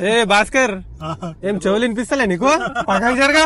ఏ భాస్కర్ ఏం చెవులు వినిపిస్తలే నీకు పక్కకి జరగా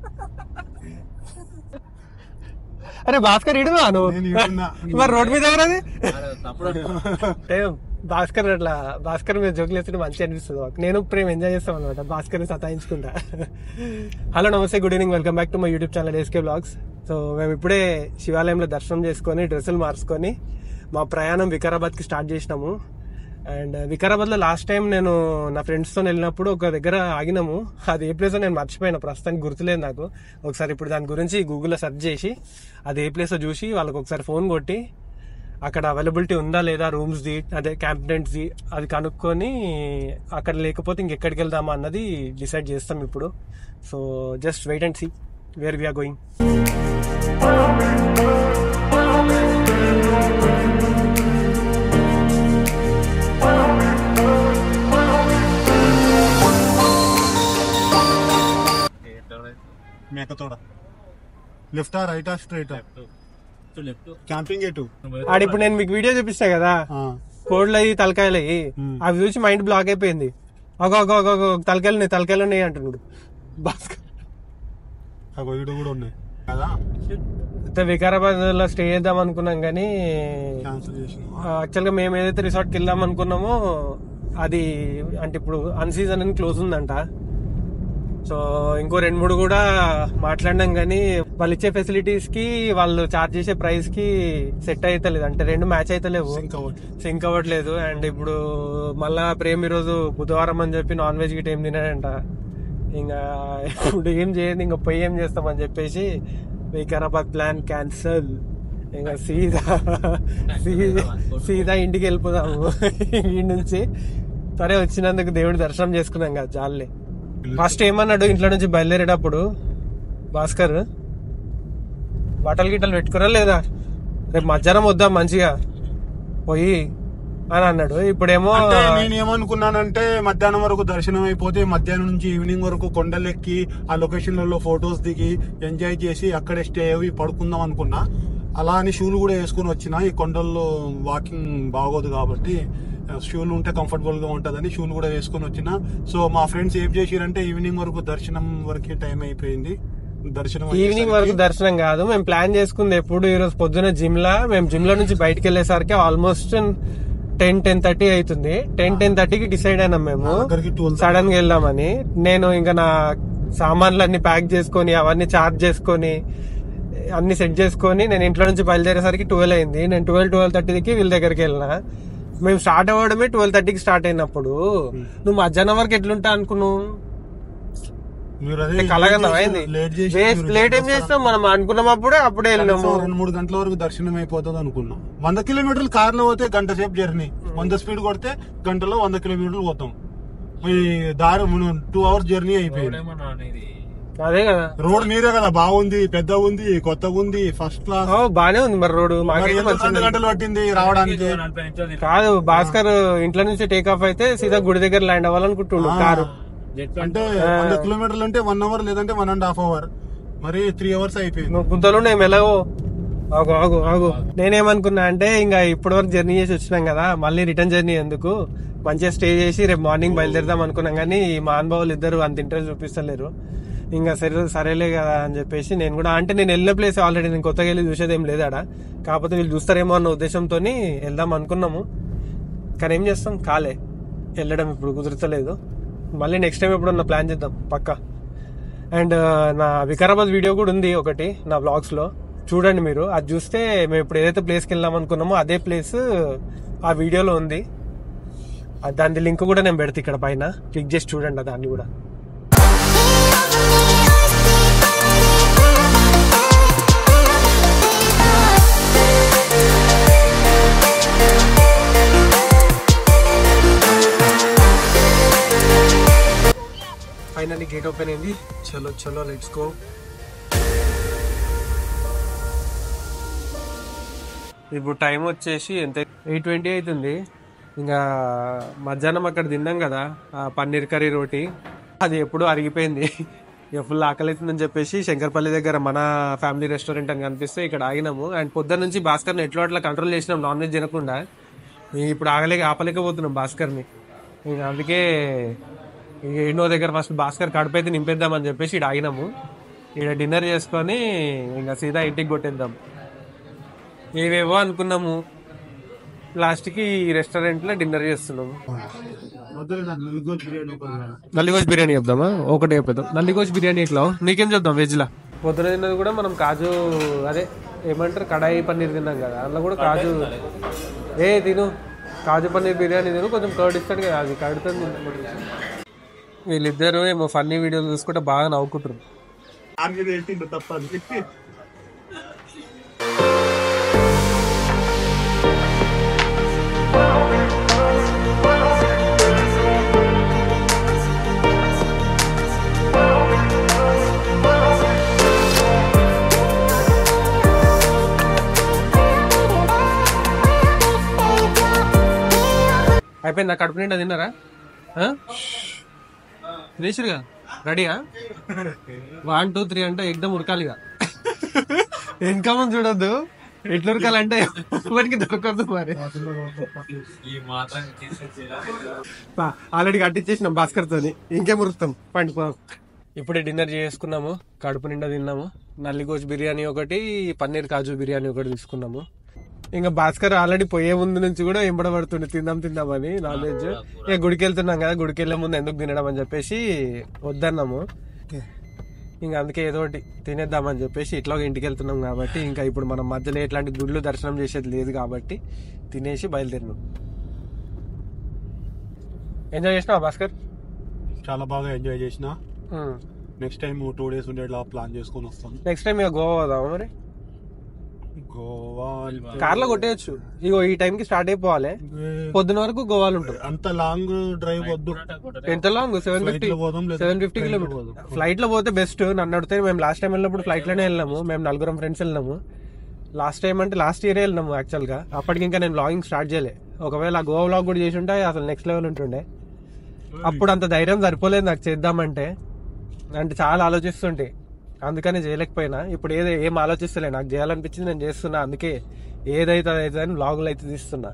అరే భాస్కర్ ఇడునా నువ్వు నేను ఈడున్నా. మరి రోడ్ మీద ఎవరది ఏం, భాస్కర్ అట్లా భాస్కర్ మీద జోకులు వేస్తుంటే మంచిగా అనిపిస్తుంది మాకు. నేను ప్రేమ ఎంజాయ్ చేస్తాం అనమాట భాస్కర్ సతాయించుకుంటా హలో నమస్తే good evening welcome back to my YouTube channel SK vlogs so మేము ఇప్పుడే శివాలయంలో దర్శనం చేసుకొని డ్రెస్సులు మార్చుకొని మా ప్రయాణం వికారాబాద్కి స్టార్ట్ చేసినాము అండ్ వికారాబాద్లో లాస్ట్ టైం నేను నా ఫ్రెండ్స్తో వెళ్ళినప్పుడు ఒక దగ్గర ఆగినాము అది ఏ ప్లేస్ నేను మర్చిపోయినా ప్రస్తుతానికి గుర్తులేదు నాకు ఒకసారి ఇప్పుడు దాని గురించి గూగుల్లో సెర్చ్ చేసి అది ఏ ప్లేస్ చూసి వాళ్ళకి ఒకసారి ఫోన్ కొట్టి అక్కడ అవైలబిలిటీ ఉందా లేదా రూమ్స్ ది అదే క్యాంప్ ది అది కనుక్కొని అక్కడ లేకపోతే ఇంకెక్కడికి వెళ్దామా అన్నది డిసైడ్ చేస్తాం ఇప్పుడు so just wait and see where we are going మేకతోడ లెఫ్టా రైటా స్ట్రైటా క్యాంపింగ్ ఎటు ఆడ ఇప్పుడు నేను మీకు వీడియో చూపిస్తా కదా ఆ, కోడ్లు అయ్యి తలకాయలు అయ్యి Hmm. అవి చూసి మైండ్ బ్లాక్ అయిపోయింది ఒక ఒక ఒక ఒక తలకాయలు ఉన్నాయి తలకాయలు ఉన్నాయి అంటున్నాడు భాస్కర్ అగో ఈడు కూడా ఉన్నాయి కదా అయితే వికారాబాద్ లో స్టే చేద్దాం అనుకున్నాం కానీ క్యాన్సిల్ చేసిన యాక్చువల్ గా మేము ఏదైతే రిసార్ట్ కి వెళ్దాం అనుకున్నామో అది అంటే ఇప్పుడు అన్ సీజన్ అని క్లోజ్ ఉందంట సో ఇంకో రెండు మూడు కూడా మాట్లాడినాం కానీ వాళ్ళు ఇచ్చే ఫెసిలిటీస్ కి వాళ్ళు చార్జ్ చేసే ప్రైస్ కి సెట్ అయితలేదు అంటే రెండు మ్యాచ్ అయితలేవు ఇంకా ఒకటి సింక్ అవ్వట్లేదు అండ్ ఇప్పుడు మళ్ళా ప్రేమ్ ఈరోజు బుధవారం అని చెప్పి నాన్ వెజ్ గిట్ ఏం తినాడంట ఇంకా ఇప్పుడు ఏం చేయండి ఇంకా పొయ్యి ఏం చేస్తామని చెప్పేసి వికారాబాద్ ప్లాన్ క్యాన్సల్ ఇంకా సీదా సీదా సీదా ఇంటికి వెళ్ళిపోదాము ఇంటి నుంచి సరే వచ్చినందుకు దేవుడి దర్శనం చేసుకున్నాం కదా జాలే ఫస్ట్ ఏమన్నాడు ఇంట్లో నుంచి బయలుదేరేటప్పుడు భాస్కర్ బట్టలు గిట్టలు పెట్టుకురా లేదా రేపు మధ్యాహ్నం వద్దాం మంచిగా పోయి అని అన్నాడు ఇప్పుడేమో అంటే నేను ఏమనుకున్నానంటే మధ్యాహ్నం వరకు దర్శనం అయిపోతే మధ్యాహ్నం నుంచి ఈవినింగ్ వరకు కొండలెక్కి ఆ లొకేషన్లలో ఫొటోస్ దిగి ఎంజాయ్ చేసి అక్కడే స్టే అయ్యి పడుకుందాం అనుకున్నా అలా అని షూలు కూడా వేసుకుని వచ్చిన ఈ కొండల్లో వాకింగ్ బాగోదు కాబట్టి షూలు ఉంటే కంఫర్టబుల్ గా ఉంటదని షూలు కూడా వేసుకొని వచ్చిన సో మా ఫ్రెండ్స్ ఏం చేసిరంటే ఈవినింగ్ వరకు దర్శనం వరకే టైం అయిపోయింది దర్శనం ఈవినింగ్ వరకు దర్శనం కాదు మేము ప్లాన్ చేసుకుంది ఎప్పుడు ఈ రోజు పొద్దున జిమ్ లా మేము జిమ్ లో నుంచి బయటకు వెళ్ళేసరికి ఆల్మోస్ట్ టెన్ టెన్ థర్టీ అవుతుంది టెన్ టెన్ థర్టీకి డిసైడ్ అయినాం మేము దగ్గరికి ట్వెల్వ్ సడన్ గా వెళ్దామని నేను ఇంకా నా సామాన్లు అన్ని ప్యాక్ చేసుకొని అవన్నీ చార్జ్ చేసుకొని అన్ని సెట్ చేసుకొని నేను ఇంట్లో నుంచి బయలుదేరేసరికి ట్వెల్వ్ అయింది నేను ట్వెల్వ్ ట్వెల్వ్ థర్టీకి వీళ్ళ దగ్గరికి వెళ్ళిన మేము స్టార్ట్ అవ్వడమే ట్వెల్వ్ థర్టీకి స్టార్ట్ అయినప్పుడు నువ్వు మధ్యాహ్నం వరకు ఎట్లుంటా అనుకున్నావు మీరు అదే కలగన్నావా ఏంది లేట్ చేసి లేట్ ఏం చేస్తాం మనం అనుకున్నాం అప్పుడే అప్పుడే వెళ్ళినాము కనీసం రెండు మూడు గంటల వరకు దర్శనం అయిపోతుంది అనుకున్నాం వంద కిలోమీటర్లు కార్లో పోతే గంట సేపు జర్నీ వంద స్పీడ్ కొడితే గంటలో వంద కిలోమీటర్లు పోతాం ఈ దారి టూ అవర్స్ జర్నీ అయిపోయింది అదే కదా రోడ్ మీరే కదా బాగుంది పెద్ద ఉంది కొత్తగా ఉంది ఫస్ట్ క్లాస్ ఓ బానే ఉంది మరి రోడ్డు మరి మాకైతే ఎంత రెండు మంచిగా గంటలు పట్టింది రావడానికి కాదు భాస్కర్ ఇంట్లో నుంచి టేక్ ఆఫ్ అయితే సీదా గుడి దగ్గర ల్యాండ్ అవ్వాలనుకుంటుండు కారు అంటే వంద కిలోమీటర్లు అంటే వన్ అవర్ లేదంటే వన్ అండ్ హాఫ్ అవర్ మరి త్రీ అవర్స్ అయిపోయింది నువ్వు గుంతలు నేను ఎలాగో ఆగు ఆగు ఆగు నేనేమనుకున్నా అంటే ఇంకా ఇప్పటి వరకు జర్నీ చేసి వచ్చినాం కదా మళ్ళీ రిటర్న్ జర్నీ ఎందుకు మంచిగా స్టే చేసి రేపు మార్నింగ్ బయలుదేరదాం అనుకున్నాం కానీ ఈ మహానుభావులు ఇద్దరు అంత ఇంట్రెస్ట్ చూపిస్తలేరు ఇంకా సరే సరేలే కదా అని చెప్పేసి నేను కూడా అంటే నేను వెళ్ళిన ప్లేస్ ఆల్రెడీ నేను కొత్తగా వెళ్ళి చూసేది ఏం లేదు ఆడ కాకపోతే వీళ్ళు చూస్తారేమో అన్న ఉద్దేశంతో వెళ్దాం అనుకున్నాము కానీ ఏం చేస్తాం కాలే వెళ్ళడం ఇప్పుడు కుదురుతలేదు మళ్ళీ నెక్స్ట్ టైం ఎప్పుడన్నా ప్లాన్ చేద్దాం పక్కా అండ్ నా వికారాబాద్ వీడియో కూడా ఉంది ఒకటి నా బ్లాగ్స్ లో చూడండి మీరు అది చూస్తే మేము ఇప్పుడు ఏదైతే ప్లేస్కి వెళ్దాం అనుకున్నామో అదే ప్లేస్ ఆ వీడియోలో ఉంది ఆ దాని లింక్ కూడా నేను పెడతా ఇక్కడ పైన క్లిక్ చేసి చూడండి ఆ దాన్ని కూడా ఫైనల్లీ గేట్ ఓపెన్ అయింది చలో చలో లెట్స్ గో ఇప్పుడు టైం వచ్చేసి ఎంత ఎయిట్ ట్వంటీ అవుతుంది ఇంకా మధ్యాహ్నం అక్కడ తిన్నాం కదా ఆ పన్నీర్ కర్రీ రోటీ అది ఎప్పుడూ అరిగిపోయింది ఇక ఫుల్ ఆకలి అవుతుందని చెప్పేసి శంకర్పల్లి దగ్గర మన ఫ్యామిలీ రెస్టారెంట్ అని కనిపిస్తే ఇక్కడ ఆగినాము అండ్ పొద్దున్న నుంచి భాస్కర్ని ఎట్లా అట్లా కంట్రోల్ చేసినాం నాన్ వెజ్ తినకుండా ఇప్పుడు ఆగలేక ఆపలేకపోతున్నాం భాస్కర్ని ఇంకా అందుకే ఇక ఎన్నో దగ్గర ఫస్ట్ భాస్కర్ కడుపు అయితే నింపేద్దామని చెప్పేసి ఇక్కడ ఆగినాము ఇక్కడ డిన్నర్ చేసుకొని ఇంకా సీదా ఇంటికి కొట్టేద్దాం ఏవేవో అనుకున్నాము లాస్ట్కి ఈ రెస్టారెంట్లో డిన్నర్ చేస్తున్నాము నల్లిగోజ్ బిర్యానీ చెప్దామా ఒకటి చెప్పేద్దాం నల్లిగోజ్ బిర్యానీ ఎట్లా నీకేం చెప్దాం వెజ్లా పొద్దున తిన్నది కూడా మనం కాజు అదే ఏమంటారు కడాయి పన్నీర్ తిన్నాం కదా అందులో కూడా కాజు ఏ తిను కాజు పన్నీర్ బిర్యానీ తిను కొంచెం కర్డ్ ఇస్తాడు కదా అది కర్డ్తో వీళ్ళిద్దరు ఏమో ఫన్నీ వీడియోలు చూసుకుంటే బాగా నవ్వుకుంటారు తప్ప అయిపోయిందా కడుపు నిండా తిన్నారా ఆ? తినేసిరుగా రెడీయా వన్ టూ త్రీ అంటే ఎగ్దమ్ ఉరకాలిగా ఇంకా ముందు చూడొద్దు ఎట్లా ఉరకాలంటే ఎవరికి దొరకదు మరి ఆల్రెడీ కట్టించేసినాం భాస్కర్ తోని ఇంకేం ఉరుకుతాం పండి పో ఇప్పుడే డిన్నర్ చేసుకున్నాము కడుపు నిండా తిన్నాము నల్లిగోజ్ బిర్యానీ ఒకటి పన్నీర్ కాజు బిర్యానీ ఒకటి తీసుకున్నాము ఇంకా భాస్కర్ ఆల్రెడీ పోయే ముందు నుంచి కూడా ఎంబడబడుతుండే తిందాం తిందామని నాన్ వెజ్ ఇక గుడికి వెళ్తున్నాం కదా గుడికి వెళ్ళే ముందు ఎందుకు తినడం అని చెప్పేసి వద్దన్నాము ఇంకా అందుకే ఏదో ఒకటి తినేద్దామని చెప్పేసి ఇట్లా ఇంటికి వెళ్తున్నాం కాబట్టి ఇంకా ఇప్పుడు మనం మధ్యలో ఎట్లాంటి గుళ్ళు దర్శనం చేసేది లేదు కాబట్టి తినేసి బయలుదేరినాం ఎంజాయ్ చేసినావా భాస్కర్ చాలా బాగా ఎంజాయ్ చేసిన నెక్స్ట్ టైం టూ డేస్ ఉండేలా ప్లాన్ చేసుకొని వస్తాం నెక్స్ట్ టైం ఇక గోవా పోదామా మరి గోవా కార్లో కొట్టేయచ్చు ఇగో ఈ టైంకి స్టార్ట్ అయిపోవాలి పొద్దున వరకు గోవాలో ఉంటుంది అంత లాంగ్ డ్రైవ్ వద్దు ఎంత లాంగ్ సెవెన్ Flight ఫిఫ్టీ లో పోదాం లేదా సెవెన్ ఫిఫ్టీ train లో కిలోమీటర్ పోదాం. ఫ్లైట్ లో పోతే బెస్ట్ నన్ను అడిగితే మేము లాస్ట్ టైం వెళ్ళినప్పుడు ఫ్లైట్ లోనే వెళ్ళినాము మేము నలుగురం ఫ్రెండ్స్ వెళ్ళినాము లాస్ట్ టైం అంటే లాస్ట్ ఇయర్ వెళ్ళినాము యాక్చువల్ గా అప్పటికి ఇంకా నేను వ్లాగింగ్ స్టార్ట్ చేయలే ఒకవేళ గోవా వ్లాగ్ కూడా చేసి ఉంటే అసలు నెక్స్ట్ లెవెల్ ఉంటుండే అప్పుడు అంత ధైర్యం సరిపోలేదు నాకు చేద్దామంటే అంటే చాలా ఆలోచిస్తుంటే అందుకని చేయలేకపోయినా ఇప్పుడు ఏదో ఏం ఆలోచిస్తలే నాకు చేయాలనిపించింది నేను చేస్తున్నా అందుకే ఏదైతే అదైతే అని వ్లాగులు అయితే తీస్తున్నా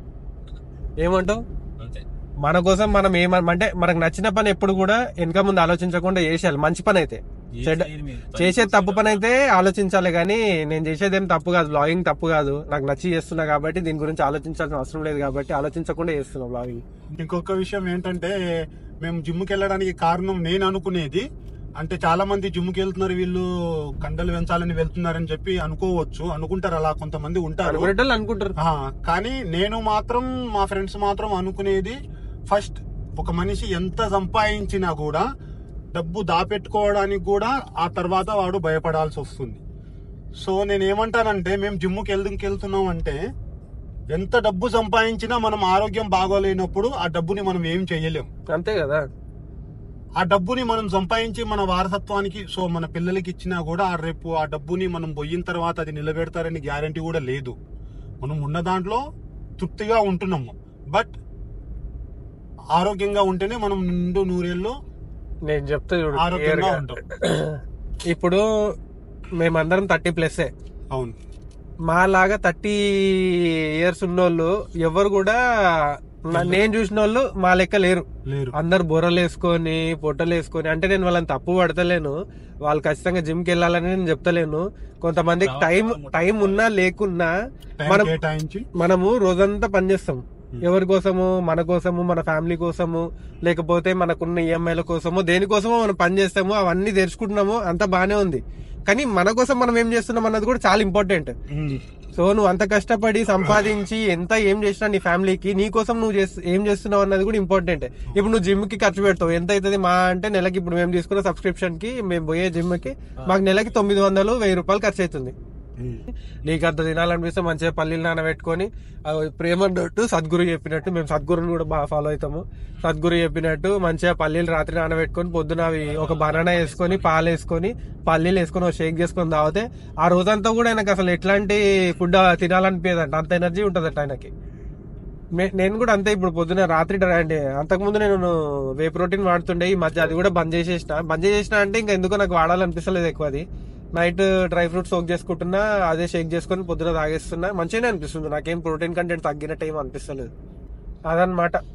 ఏమంటావు మన కోసం మనం ఏమ అంటే మనకు నచ్చిన పని ఎప్పుడు కూడా వెనక ముందు ఆలోచించకుండా చేసేయాలి మంచి పని అయితే చెడ్డ చేసే తప్పు పని అయితే ఆలోచించాలి కానీ నేను చేసేది ఏం తప్పు కాదు బ్లాగింగ్ తప్పు కాదు నాకు నచ్చి చేస్తున్నా కాబట్టి దీని గురించి ఆలోచించాల్సిన అవసరం లేదు కాబట్టి ఆలోచించకుండా చేస్తున్నా బ్లాగింగ్ ఇంకొక విషయం ఏంటంటే మేము జిమ్కి వెళ్ళడానికి కారణం నేను అనుకునేది అంటే చాలా మంది జిమ్కి వెళ్తున్నారు వీళ్ళు కండలు పెంచాలని వెళ్తున్నారని చెప్పి అనుకోవచ్చు అనుకుంటారు అలా కొంతమంది ఉంటారు అనుకునేటోళ్ళు అనుకుంటారు ఆ, కానీ నేను మాత్రం మా ఫ్రెండ్స్ మాత్రం అనుకునేది ఫస్ట్ ఒక మనిషి ఎంత సంపాదించినా కూడా డబ్బు దాపెట్టుకోవడానికి కూడా ఆ తర్వాత వాడు భయపడాల్సి వస్తుంది సో నేను ఏమంటానంటే మేము జిమ్కి వెళ్దుకు వెళ్తున్నాం అంటే ఎంత డబ్బు సంపాదించినా మనం ఆరోగ్యం బాగోలేనప్పుడు ఆ డబ్బుని మనం ఏం చేయలేం అంతే కదా ఆ డబ్బుని మనం సంపాదించి మన వారసత్వానికి సో మన పిల్లలకి ఇచ్చినా కూడా ఆ రేపు ఆ డబ్బుని మనం పోయిన తర్వాత అది నిలబెడతారని గ్యారంటీ కూడా లేదు మనం ఉన్న దాంట్లో తృప్తిగా ఉంటున్నాము బట్ ఆరోగ్యంగా ఉంటేనే మనం నిండు నూరేళ్ళు నేను చెప్తా చూడు ఆరోగ్యంగా clear గా. ఉంటాం ఇప్పుడు మేమందరం థర్టీ ప్లస్ అవును మాలాగా థర్టీ ఇయర్స్ ఉన్నోళ్ళు ఎవరు కూడా నా- నేను చూసిన వాళ్ళు మా లెక్క లేరు లేరు అందరు బొర్రలు వేసుకొని పొట్టలు వేసుకొని అంటే నేను వాళ్ళని తప్పు పడతలేను వాళ్ళు ఖచ్చితంగా జిమ్ కి వెళ్ళాలని నేను చెప్తలేను కొంతమందికి టైం టైం ఉన్నా లేకున్నా టైం మనం కేటాయించి మనము రోజంతా పనిచేస్తాం ఎవరి కోసము మన కోసము మన ఫ్యామిలీ కోసము లేకపోతే మనకున్న ఈఎంఐల కోసము దేనికోసమో మనం పని చేస్తాము అవన్నీ తెరుచుకుంటున్నాము అంతా బానే ఉంది కానీ మన కోసం మనం ఏం చేస్తున్నాం అన్నది కూడా చాలా ఇంపార్టెంట్ ఉమ్. సో నువ్వు అంత కష్టపడి సంపాదించి ఎంత ఏం చేసినా నీ ఫ్యామిలీకి నీ కోసం నువ్వు చేస్- ఏం చేస్తున్నావు అన్నది కూడా ఇంపార్టెంట్ ఇప్పుడు నువ్వు జిమ్ కి ఖర్చు పెడతావు ఎంత అవుతుంది మా అంటే నెలకి ఇప్పుడు మేము తీసుకున్న సబ్స్క్రిప్షన్ కి మేము పోయే జిమ్ కి మాకు నెలకి తొమ్మిది వందలు వెయ్యి రూపాయలు ఖర్చు అవుతుంది ఉమ్. నీకు అంత తినాలనిపిస్తే మంచిగా పల్లీలు నానబెట్టుకొని అవి ప్రేమ అన్నట్టు సద్గురు చెప్పినట్టు మేము సద్గురుని కూడా బాగా ఫాలో అవుతాము సద్గురు చెప్పినట్టు మంచిగా పల్లీలు రాత్రి నానబెట్టుకొని పొద్దున అవి ఒక బనానా వేసుకొని పాలు వేసుకొని పల్లీలు వేసుకొని ఒక షేక్ చేసుకొని తాగితే ఆ రోజంతా కూడా ఆయనకు అసలు ఎట్లాంటి ఫుడ్ తినాలనిపించదంట అంత ఎనర్జీ ఉంటుందట ఆయనకి మే- నేను కూడా అంతే ఇప్పుడు పొద్దున రాత్రి డ్రై- అంటే అంతకుముందు నేను వే ప్రోటీన్ వాడుతుండే ఈ మధ్య అది కూడా బంద్ చేసేసిన బంద్ చేసేసిన అంటే ఇంకా ఎందుకో నాకు వాడాలనిపిస్తలేదు ఎక్కువ అది నైట్ డ్రై ఫ్రూట్స్ సోక్ చేసుకుంటున్నా అదే షేక్ చేసుకొని పొద్దున తాగేస్తున్నా మంచిగానే అనిపిస్తుంది నాకేం ప్రోటీన్ కంటెంట్ తగ్గినట్టు ఏం అనిపిస్తలేదు అదనమాట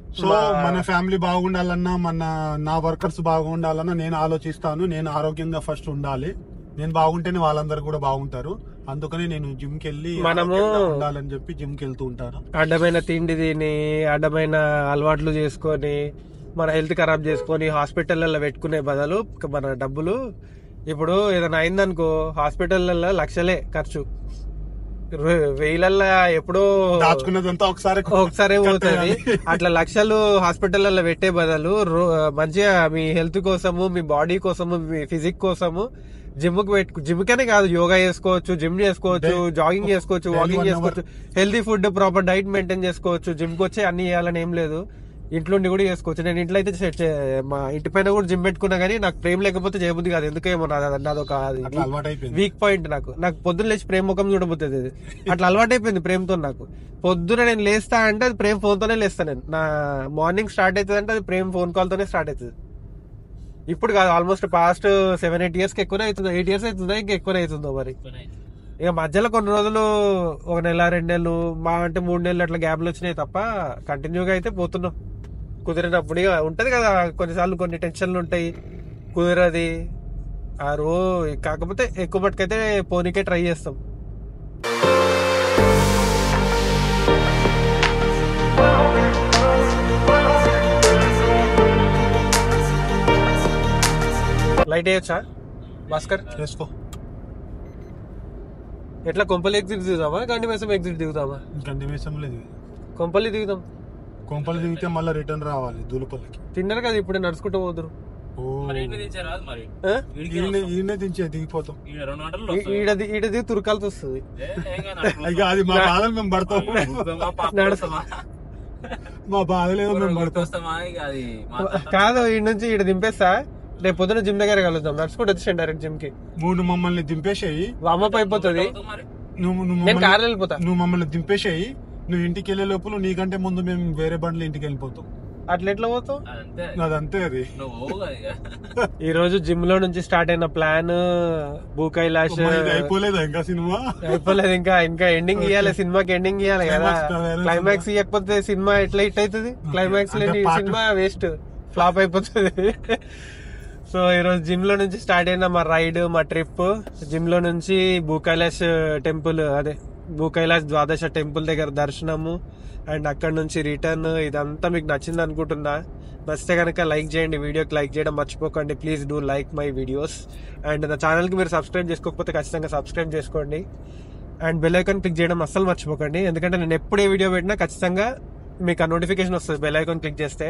సో మన ఫ్యామిలీ బాగుండాలన్నా మన నా వర్కర్స్ బాగుండాలన్నా నేను ఆలోచిస్తాను నేను ఆరోగ్యంగా ఫస్ట్ ఉండాలి నేను బాగుంటేనే వాళ్ళందరూ కూడా బాగుంటారు అందుకని నేను జిమ్ కి వెళ్ళి మనము- ఆరోగ్యంగా ఉండాలని చెప్పి జిమ్ కి వెళ్తూ ఉంటాను అడ్డమైన తిండి తిని అడ్డమైన అలవాట్లు చేసుకొని మన హెల్త్ ఖరాబ్ చేసుకొని హాస్పిటల్లో పెట్టుకునే బదులు మన డబ్బులు ఇప్పుడు ఏదైనా అయిందనుకో హాస్పిటల్లో లక్షలే ఖర్చు రు- వెయ్యిలల్లో ఎప్పుడో దాచుకున్నదంతా ఒకసారి ఒకసారి పోతుంది కట్టేయాలి. అట్లా లక్షలు హాస్పిటల్లో పెట్టే బదులు రో- మంచిగా మీ హెల్త్ కోసము మీ బాడీ కోసము మీ ఫిజిక్ కోసము జిమ్ కి పెట్టు జిమ్ కనే కాదు యోగా చేసుకోవచ్చు జిమ్ చేసుకోవచ్చు Day- జాగింగ్ చేసుకోవచ్చు daily వాకింగ్ one చేసుకోవచ్చు healthy food proper diet maintain చేసుకోవచ్చు జిమ్ కి వచ్చి అన్ని చేయాలని ఏం లేదు ఇంట్లో ఉండి కూడా చేసుకోవచ్చు నేను ఇంట్లో అయితే చే- చే- మా ఇంటి పైన కూడా జిమ్ పెట్టుకున్నా కానీ నాకు ప్రేమ లేకపోతే చేయబుద్ది కాదు ఎందుకేమో నాది నాదొక అట్లా అలవాటు అయిపోయింది వీక్ పాయింట్ నాకు నాకు పొద్దున్న లేచి ప్రేమ ముఖం చూడబోతుంది అది అట్లా అలవాటైపోయింది ప్రేమతో నాకు పొద్దున నేను లేస్తా అంటే అది ప్రేమ ఫోన్ తోనే లేస్తా నేను నా మార్నింగ్ స్టార్ట్ అవుతుంది అంటే అది ప్రేమ ఫోన్ కాల్ తోనే స్టార్ట్ అవుతుంది ఇప్పుడు కాదు almost past seven eight years కి ఎక్కువనే అవుతుంది ఎయిట్ ఇయర్స్ అవుతుందా ఇంకా ఎక్కువనే అవుతుందో మరి ఇక మధ్యలో కొన్ని రోజులు ఒక నెల రెండు నెలలు మా అంటే మూడు నెలలు అట్లా గ్యాప్లు వచ్చినాయి తప్ప కంటిన్యూగా అయితే పోతున్నాం కుదిరినప్పుడు ఇక ఉంటది కదా కొన్నిసార్లు కొన్ని టెన్షన్లు ఉంటాయి కుదరది ఆ రో కాకపోతే ఎక్కువ మటుకైతే పోనీకే ట్రై చేస్తాం లైట్ వేయచ్చా భాస్కర్ చేసుకో ఎట్లా కొంపల్లి ఎగ్జిట్ దిగుదామా గండి మేసం ఎగ్జిట్ దిగుదామా కంటిన్యూసం లేదు కొంపల్లి దిగుదాం కొంపలు దిగితే మళ్ళీ రిటర్న్ రావాలి దూలుపల్లికి తిన్నారు కదా ఇప్పుడు నడుచుకుంటూ పోదురు ఓ మరి ఇంటి దించారాదు మరి ఆ? వీడికి ఈయనే ఈయనే దించే దిగిపోతాం ఈడ రెండు గంటలు ఈ- ఈడ ది- ఈడ దిగి తురకాల్సి వస్తుంది అయ్యా అది మా బాధలు మేము పడతాం నడుస్తామా? మా బాధలేదో మేము పడతాం వస్తామా ఇక అది కాదు ఈ నుంచి ఈడ దింపేస్తా రేపు పొద్దున జిమ్ దగ్గర కలుద్దాం నడుచుకుంటూ వచ్చేసాను డైరెక్ట్ జిమ్ కి మూడు మమ్మల్ని దింపేసేయి అమ్మపై అయిపోతుంది మరి నువ్వు నువ్వు నేను మమ్మల్ని- కార్లో వెళ్ళిపోతా నువ్వు మమ్మల్ని దింపేసేయి నువ్వు ఇంటికి వెళ్ళే లోపల నీకంటే ముందు మేము వేరే బండ్లు ఇంటికి వెళ్ళిపోతాం అట్లా ఎట్లా పోతావు అంతే అదంతే అది నువ్వు పోవుగా ఇక ఈ రోజు జిమ్ లో నుంచి స్టార్ట్ అయిన ప్లాన్ భూ కైలాష్ అమ్మా, ఇది అయిపోలేదా ఇంకా సినిమా అయిపోలేదు ఇంకా ఇంకా ఎండింగ్ ఇవ్వాలి సినిమాకి ఎండింగ్ ఇవ్వాలి కదా Climax కావాలి. క్లైమాక్స్ ఇవ్వకపోతే సినిమా ఎట్లా హిట్ అవుతుంది క్లైమాక్స్ అంటే లేని part- సినిమా వేస్ట్ ఫ్లాప్ అయిపోతుంది సో ఈ రోజు జిమ్ లో నుంచి స్టార్ట్ అయిన మా రైడ్ మా ట్రిప్ జిమ్ లో నుంచి భూ కైలాష్ టెంపుల్ అదే భూ కైలాష్ ద్వాదశ టెంపుల్ దగ్గర దర్శనము అండ్ అక్కడ నుంచి రిటర్న్ ఇదంతా మీకు నచ్చింది అనుకుంటున్నా నచ్చితే కనుక లైక్ చేయండి వీడియోకి లైక్ చేయడం మర్చిపోకండి please do like my videos and నా ఛానల్కి మీరు సబ్స్క్రైబ్ చేసుకోకపోతే ఖచ్చితంగా సబ్స్క్రైబ్ చేసుకోండి అండ్ బెల్ ఐకాన్ క్లిక్ చేయడం అస్సలు మర్చిపోకండి ఎందుకంటే నేను ఎప్పుడు ఏ వీడియో పెట్టినా ఖచ్చితంగా మీకు ఆ నోటిఫికేషన్ వస్తుంది బెల్ ఐకాన్ క్లిక్ చేస్తే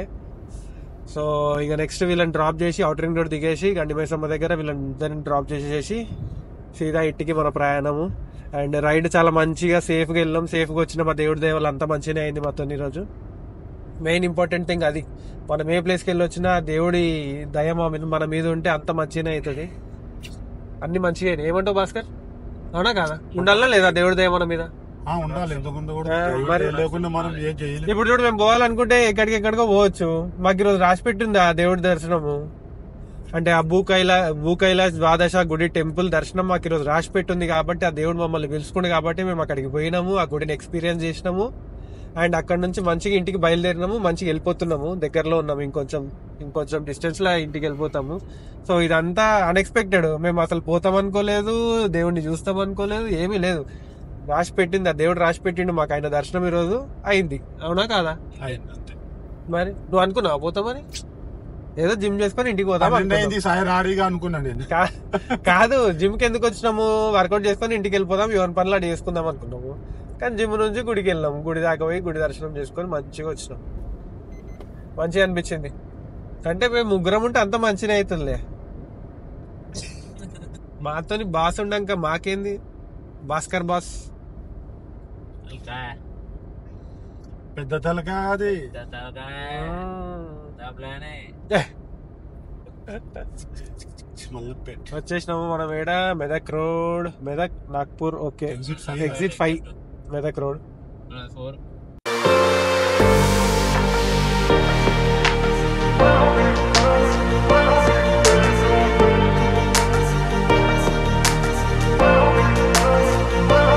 సో ఇక నెక్స్ట్ వీళ్ళని డ్రాప్ చేసి అవుటర్ రింగ్ రోడ్ దిగేసి గండిమేసమ్మ దగ్గర వీళ్ళని ఇద్దరిని డ్రాప్ చేసేసి సీదా ఇంటికి మన ప్రయాణము అండ్ రైడ్ చాలా మంచిగా సేఫ్గా వెళ్ళాం సేఫ్గా వచ్చిన మా దేవుడి దేవాలు అంతా మంచిగానే అయింది మొత్తం ఈరోజు మెయిన్ ఇంపార్టెంట్ థింగ్ అది మనం ఏ ప్లేస్కి వెళ్ళి వచ్చినా దేవుడి దయ మా మీద మన మీద ఉంటే అంత మంచిగానే అవుతుంది అన్ని మంచిగా అయినాయి. ఏమంటావు భాస్కర్ అవునా కాదా ఉండాలా లేదా దేవుడి దయ మన మీద ఆ, ఉండాలి ఎందుకుండా కూడా ఆ, మరి- లేకుండా మనం ఏం చేయలేం ఇప్పుడు చూడు మేము పోవాలనుకుంటే ఎక్కడికి ఎక్కడికో పోవచ్చు మాకు ఈరోజు రాసి పెట్టింది ఆ దేవుడి దర్శనము అంటే ఆ భూ కైలా భూ కైలాస్ ద్వాదశ గుడి టెంపుల్ దర్శనం మాకు ఈరోజు రాసి పెట్టింది కాబట్టి ఆ దేవుడు మమ్మల్ని పిలుచుకుంది కాబట్టి మేము అక్కడికి పోయినాము ఆ గుడిని ఎక్స్పీరియన్స్ చేసినాము అండ్ అక్కడ నుంచి మంచిగా ఇంటికి బయలుదేరినాము మంచిగా వెళ్ళిపోతున్నాము దగ్గరలో ఉన్నాము ఇంకొంచెం ఇంకొంచెం డిస్టెన్స్ లో ఇంటికి వెళ్ళిపోతాము సో ఇదంతా అన్ఎక్స్పెక్టెడ్ మేము అసలు పోతాం అనుకోలేదు దేవుడిని చూస్తాం అనుకోలేదు ఏమీ లేదు రాసి పెట్టింది ఆ దేవుడు రాసి పెట్టిండు మాకు ఆయన దర్శనం ఈ రోజు అయింది అవునా కాదా అయింది, అంతే. మరి నువ్వు అనుకున్నావు పోతామని ఏదో జిమ్ చేసుకొని ఇంటికి పోతాం పన్నెండు అనుకున్నాం. అయింది సాయి రాడిగా అనుకున్నా నేను కా- కాదు జిమ్ కి ఎందుకు వచ్చినాము వర్కౌట్ చేసుకొని ఇంటికి వెళ్ళిపోదాం ఎవరి పనులు అడి చేసుకుందాం అనుకున్నాము కానీ జిమ్ నుంచి గుడికి వెళ్ళాము గుడి దాకా పోయి గుడి దర్శనం చేసుకొని మంచిగా వచ్చినాం మంచిగా అనిపించింది అంటే మేము ముగ్గురం ఉంటే అంత మంచిగా అవుతుందిలే మాతోని బాస్ ఉండాక మాకేంది భాస్కర్ బాస్ ఇంకా పెద్ద తలకా అది తలకాయ ప్లానే మళ్ళీ పెట్ వచ్చేసినాము మనం ఏడ Medak road Medak Nagpur okay Exit five. Exit five Medak road four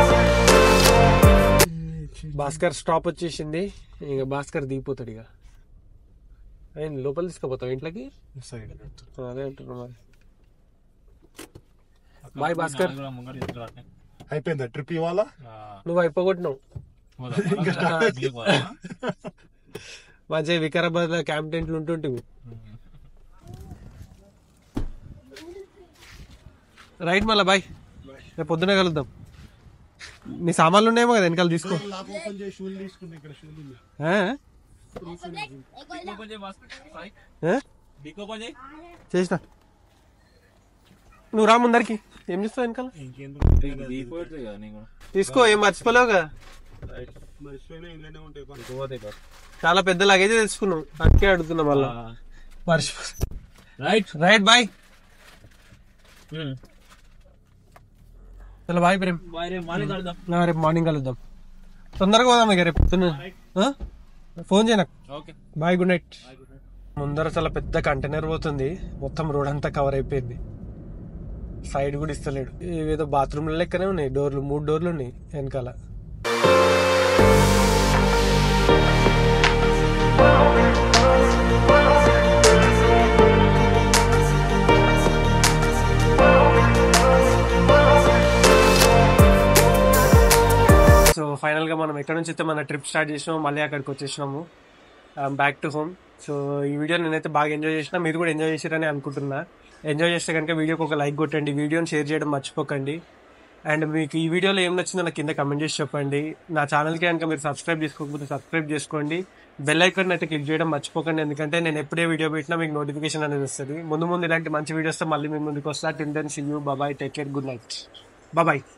Bhaskar stop వచ్చేసింది ఇక భాస్కర్ దిగిపోతాడు ఇక ఆయన లోపల తీసుకుపోతావు ఇంట్లోకి సైడ్ అదే అంటున్నా మరి బాయ్ భాస్కర్ కూడా ముంగట ఇద్దరు అట్నే. అయిపోయిందా ట్రిప్ ఇవాళ ఆ, నువ్వు అయిపోగొట్టినావు పోదాం. ఢిల్లీకి పోదామా? మంచిగా వికారాబాద్ లో క్యాంప్ టెంట్లు ఉంటుంటివి రైట్ మళ్ళా బాయ్ రేపు పొద్దునే కలుద్దాం నీ సామాన్లు ఉన్నాయేమో కదా వెనకాల తీసుకో లాక్ ఓపెన్ చేసి షూలు తీసుకున్నా ఇక్కడ షూలు ఉన్నాయి ఆ? డిక్కో ఓపెన్ చేయి భాస్కర్. సాయి, ఆ? డిక్కో ఓపెన్ చేయి. చేసిన నువ్వు రా ముందరికి ఏం చేస్తావు వెనకాల దిగిపోతుంది కదా నీకు కూడా. తీసుకో ఏం మర్చిపోలేవు కదా మర్చిపోయినా ఇంట్లోనే ఉంటాయి పని. డిక్కో పోతాయి కదా. చాలా పెద్ద లగేజ్ తెచ్చుకున్నాం అందుకే అడుగుతున్నా మళ్ళా మర్చిపో రైట్ రైట్ బాయ్ చలో బాయ్ ప్రేమ్ బాయ్ రేపు మార్నింగ్ కలుద్దాం నా రేపు మార్నింగ్ కలుద్దాం తొందరగా పోదాం ఇక రేపు పొద్దున్న ఆ? ఫోన్ చేయ నాకు ఓకే బాయ్ గుడ్ నైట్ ముందర చాలా పెద్ద కంటైనర్ పోతుంది మొత్తం రోడ్ అంతా కవర్ అయిపోయింది సైడ్ కూడా ఇస్తలేడు ఏదో బాత్రూమ్ల లెక్కనే ఉన్నాయి డోర్లు మూడు డోర్లు ఉన్నాయి వెనకాల సో ఫైనల్ గా మనం ఎక్కడ నుంచి అయితే మన ట్రిప్ స్టార్ట్ చేసినామో మళ్ళీ అక్కడికి వచ్చేసినాము బ్యాక్ టు హోమ్ సో ఈ వీడియో నేనైతే బాగా ఎంజాయ్ చేసిన మీరు కూడా ఎంజాయ్ చేశారని అనుకుంటున్నా ఎంజాయ్ చేస్తే కనుక వీడియోకి ఒక లైక్ కొట్టండి వీడియోని షేర్ చేయడం మర్చిపోకండి అండ్ మీకు ఈ వీడియోలో ఏం నచ్చిందో నాకు కింద కమెంట్ చేసి చెప్పండి నా ఛానల్కి కనుక మీరు సబ్స్క్రైబ్ చేసుకోకపోతే సబ్స్క్రైబ్ చేసుకోండి బెల్ ఐకాన్ అయితే క్లిక్ చేయడం మర్చిపోకండి ఎందుకంటే నేను ఎప్పుడే వీడియో పెట్టినా మీకు నోటిఫికేషన్ అనేది వస్తుంది ముందు ముందు ఇలాంటి మంచి వీడియోస్తో మళ్ళీ మీ ముందుకు వస్తా till then see you bye bye take care good night బాబాయ్